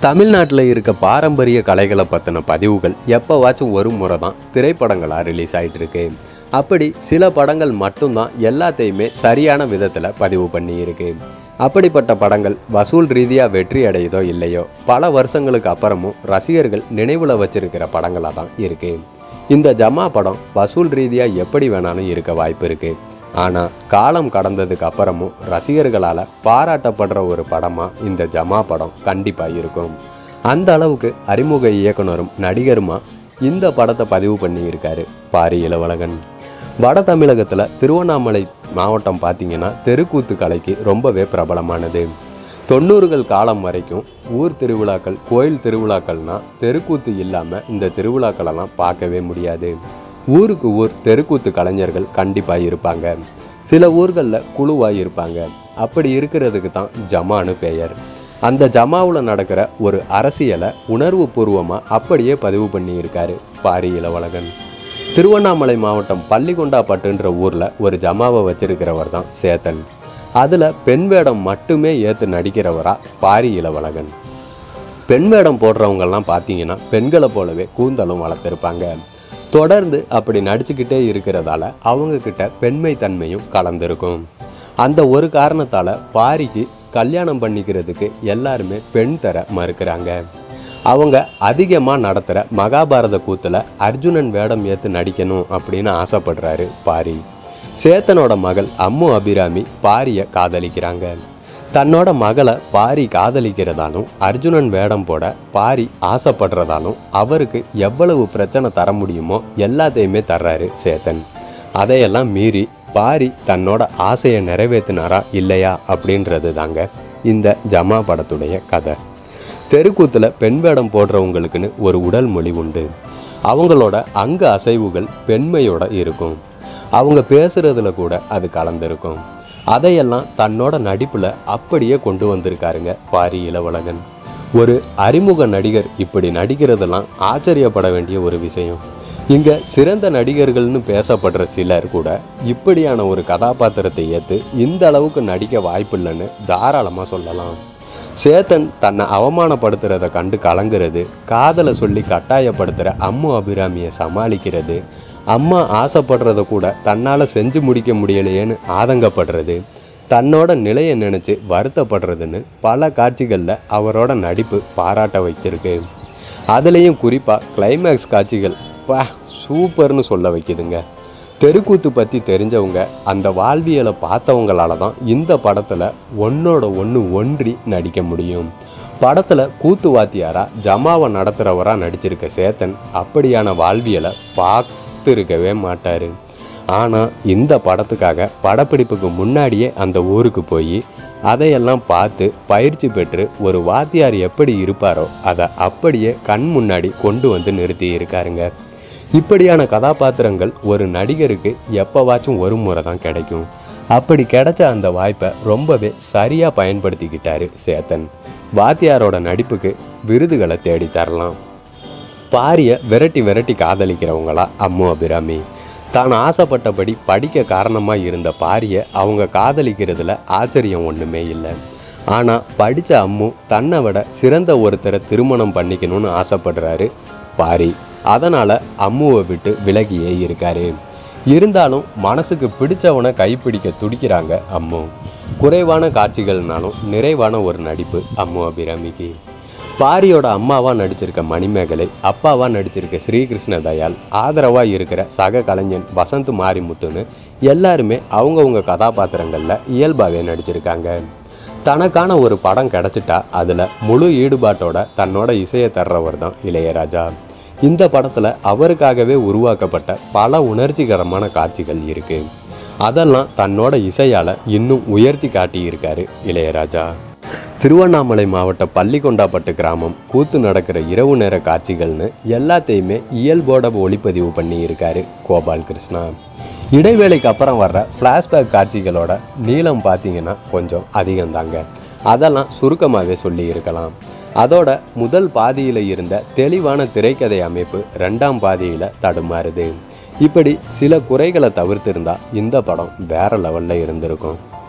தமிழ்நாட்டில் இருக்க பாரம்பரிய கலைகளை பற்றின பதிவுகள் எப்போவாச்சும் ஒரு முறை தான் திரைப்படங்களாக ரிலீஸ் ஆகிட்டு இருக்கு அப்படி சில படங்கள் மட்டும்தான் எல்லாத்தையுமே சரியான விதத்தில் பதிவு பண்ணியிருக்கு அப்படிப்பட்ட படங்கள் வசூல் ரீதியாக வெற்றி அடையுதோ இல்லையோ பல வருஷங்களுக்கு அப்புறமும் ரசிகர்கள் நினைவில் வச்சிருக்கிற படங்களாக தான் இருக்கு இந்த ஜமா படம் வசூல் ரீதியாக எப்படி வேணாலும் இருக்க வாய்ப்பு இருக்குது ஆனால் காலம் கடந்ததுக்கு அப்புறமும் ரசிகர்களால் பாராட்டப்படுற ஒரு படமாக இந்த ஜமா படம் கண்டிப்பாக இருக்கும் அந்த அளவுக்கு அறிமுக இயக்குனரும் நடிகருமா இந்த படத்தை பதிவு பண்ணியிருக்காரு பாரி இளவழகன் வட தமிழகத்தில் திருவண்ணாமலை மாவட்டம் பார்த்தீங்கன்னா தெருக்கூத்து கலைக்கு ரொம்பவே பிரபலமானது தொண்ணூறுகள் காலம் வரைக்கும் ஊர் திருவிழாக்கள் கோயில் திருவிழாக்கள்னா தெருக்கூத்து இல்லாமல் இந்த திருவிழாக்களெல்லாம் பார்க்கவே முடியாது ஊருக்கு ஊர் தெருக்கூத்து கலைஞர்கள் கண்டிப்பாக இருப்பாங்க சில ஊர்களில் குழுவாக இருப்பாங்க அப்படி இருக்கிறதுக்கு தான் ஜமான்னு பெயர் அந்த ஜமாவில் நடக்கிற ஒரு அரசியலை உணர்வு பூர்வமாக அப்படியே பதிவு பண்ணியிருக்காரு பாரி இளவழகன் திருவண்ணாமலை மாவட்டம் பள்ளிகொண்டாப்பட்டுன்ற ஊரில் ஒரு ஜமாவை வச்சிருக்கிறவர் தான் சேத்தன் அதில் பெண் வேடம் மட்டுமே ஏற்று நடிக்கிறவரா பாரி இளவழகன் பெண் வேடம் போடுறவங்கெல்லாம் பார்த்தீங்கன்னா பெண்களை போலவே கூந்தலும் வளர்த்துருப்பாங்க தொடர்ந்து அப்படி நடிச்சுக்கிட்டே இருக்கிறதால அவங்கக்கிட்ட பெண்மை தன்மையும் கலந்துருக்கும் அந்த ஒரு காரணத்தால் பாரிக்கு கல்யாணம் பண்ணிக்கிறதுக்கு எல்லாருமே பெண் தர மறுக்கிறாங்க அவங்க அதிகமாக நடத்துகிற மகாபாரத கூத்தில் அர்ஜுனன் வேடம் ஏற்று நடிக்கணும் அப்படின்னு ஆசைப்படுறாரு பாரி சேத்தனோட மகள் அம்மு அபிராமி பாரியை காதலிக்கிறாங்க தன்னோட மகளை பாரி காதலிக்கிறதாலும் அர்ஜுனன் வேடம் போட பாரி ஆசைப்படுறதாலும் அவருக்கு எவ்வளவு பிரச்சனை தர முடியுமோ எல்லாத்தையுமே தர்றாரு சேத்தன் அதையெல்லாம் மீறி பாரி தன்னோட ஆசையை நிறைவேற்றினாரா இல்லையா அப்படின்றது தாங்க இந்த ஜமா படத்துடைய கதை தெருக்கூத்தில் பெண் வேடம் போடுறவங்களுக்குன்னு ஒரு உடல் மொழி உண்டு அவங்களோட அங்க அசைவுகள் பெண்மையோட இருக்கும் அவங்க பேசுறதுல கூட அது கலந்திருக்கும் அதையெல்லாம் தன்னோட நடிப்பில் அப்படியே கொண்டு வந்திருக்காருங்க பாரி இளவழகன் ஒரு அறிமுக நடிகர் இப்படி நடிக்கிறதெல்லாம் ஆச்சரியப்பட வேண்டிய ஒரு விஷயம் இங்கே சிறந்த நடிகர்கள்னு பேசப்படுற சிலர் கூட இப்படியான ஒரு கதாபாத்திரத்தை ஏற்று இந்த அளவுக்கு நடிக்க வாய்ப்பில்லைன்னு தாராளமாக சொல்லலாம் சேத்தன் தன்னை அவமானப்படுத்துறத கண்டு கலங்குறது காதலை சொல்லி கட்டாயப்படுத்துகிற அம்மு அபிராமியை சமாளிக்கிறது அம்மா ஆசைப்படுறத கூட தன்னால் செஞ்சு முடிக்க முடியலையேன்னு ஆதங்கப்படுறது தன்னோட நிலையை நினச்சி வருத்தப்படுறதுன்னு பல காட்சிகளில் அவரோட நடிப்பு பாராட்ட வச்சிருக்கு அதுலேயும் குறிப்பாக கிளைமேக்ஸ் காட்சிகள் பா சூப்பர்னு சொல்ல வைக்குதுங்க தெருக்கூத்து பற்றி தெரிஞ்சவங்க அந்த வாழ்வியலை பார்த்தவங்களால தான் இந்த படத்தில் ஒன்னோட ஒன்று ஒன்றி நடிக்க முடியும் படத்தில் கூத்து வாத்தியாரா ஜமாவை நடத்துகிறவராக நடிச்சிருக்க சேத்தன் அப்படியான வாழ்வியலை பார்த்துருக்கவே மாட்டார் ஆனால் இந்த படத்துக்காக படப்பிடிப்புக்கு முன்னாடியே அந்த ஊருக்கு போய் அதையெல்லாம் பார்த்து பயிற்சி பெற்று ஒரு வாத்தியார் எப்படி இருப்பாரோ அதை அப்படியே கண் முன்னாடி கொண்டு வந்து நிறுத்தி இருக்காருங்க இப்படியான கதாபாத்திரங்கள் ஒரு நடிகருக்கு எப்போவாச்சும் ஒரு முறை தான் கிடைக்கும் அப்படி கிடைச்ச அந்த வாய்ப்பை ரொம்பவே சரியாக பயன்படுத்திக்கிட்டாரு சேத்தன் வாத்தியாரோட நடிப்புக்கு விருதுகளை தேடி தரலாம் பாரியை விரட்டி விரட்டி காதலிக்கிறவங்களா அம்மு அபிராமி தான் ஆசைப்பட்டபடி படிக்க காரணமாக இருந்த பாரியை அவங்க காதலிக்கிறதுல ஆச்சரியம் ஒன்றுமே இல்லை ஆனால் படித்த அம்மு தன்னை விட சிறந்த ஒருத்தரை திருமணம் பண்ணிக்கணும்னு ஆசைப்படுறாரு பாரி அதனால் அம்முவை விட்டு விலகியே இருக்காரு இருந்தாலும் மனசுக்கு பிடிச்சவனை கைப்பிடிக்க துடிக்கிறாங்க அம்மு குறைவான காட்சிகள்னாலும் நிறைவான ஒரு நடிப்பு அம்மு அபிராமிக்கு பாரியோட அம்மாவா நடிச்சிருக்க மணிமேகலை அப்பாவா நடிச்சிருக்க ஸ்ரீகிருஷ்ண தயாள் ஆதரவா இருக்கிற சக கலைஞன் வசந்த் மாரிமுத்துன்னு எல்லாருமே அவங்கவுங்க கதாபாத்திரங்களில் இயல்பாகவே நடிச்சிருக்காங்க தனக்கான ஒரு படம் கிடச்சிட்டா அதில் முழு ஈடுபாட்டோட தன்னோட இசையை தர்றவர் தான் இளையராஜா இந்த படத்தில் அவருக்காகவே உருவாக்கப்பட்ட பல உணர்ச்சிகரமான காட்சிகள் இருக்கு அதெல்லாம் தன்னோட இசையால் இன்னும் உயர்த்தி காட்டியிருக்காரு இளையராஜா திருவண்ணாமலை மாவட்ட பள்ளிகொண்டாப்பட்டு கிராமம் கூத்து நடக்கிற இரவு நேர காட்சிகள்னு எல்லாத்தையுமே இயல்போட ஒளிப்பதிவு பண்ணியிருக்காரு கோபால் கிருஷ்ணா இடைவேளைக்கு அப்புறம் வர்ற ஃப்ளாஷ்பேக் காட்சிகளோட நீளம் பார்த்தீங்கன்னா கொஞ்சம் அதிகம்தாங்க அதெல்லாம் சுருக்கமாகவே சொல்லி இருக்கலாம் அதோட முதல் பாதியில் இருந்த தெளிவான திரைக்கதை அமைப்பு ரெண்டாம் பாதியில் தடுமாறுது இப்படி சில குறைகளை தவிர்த்திருந்தா இந்த படம் வேற லெவலில் இருந்திருக்கும்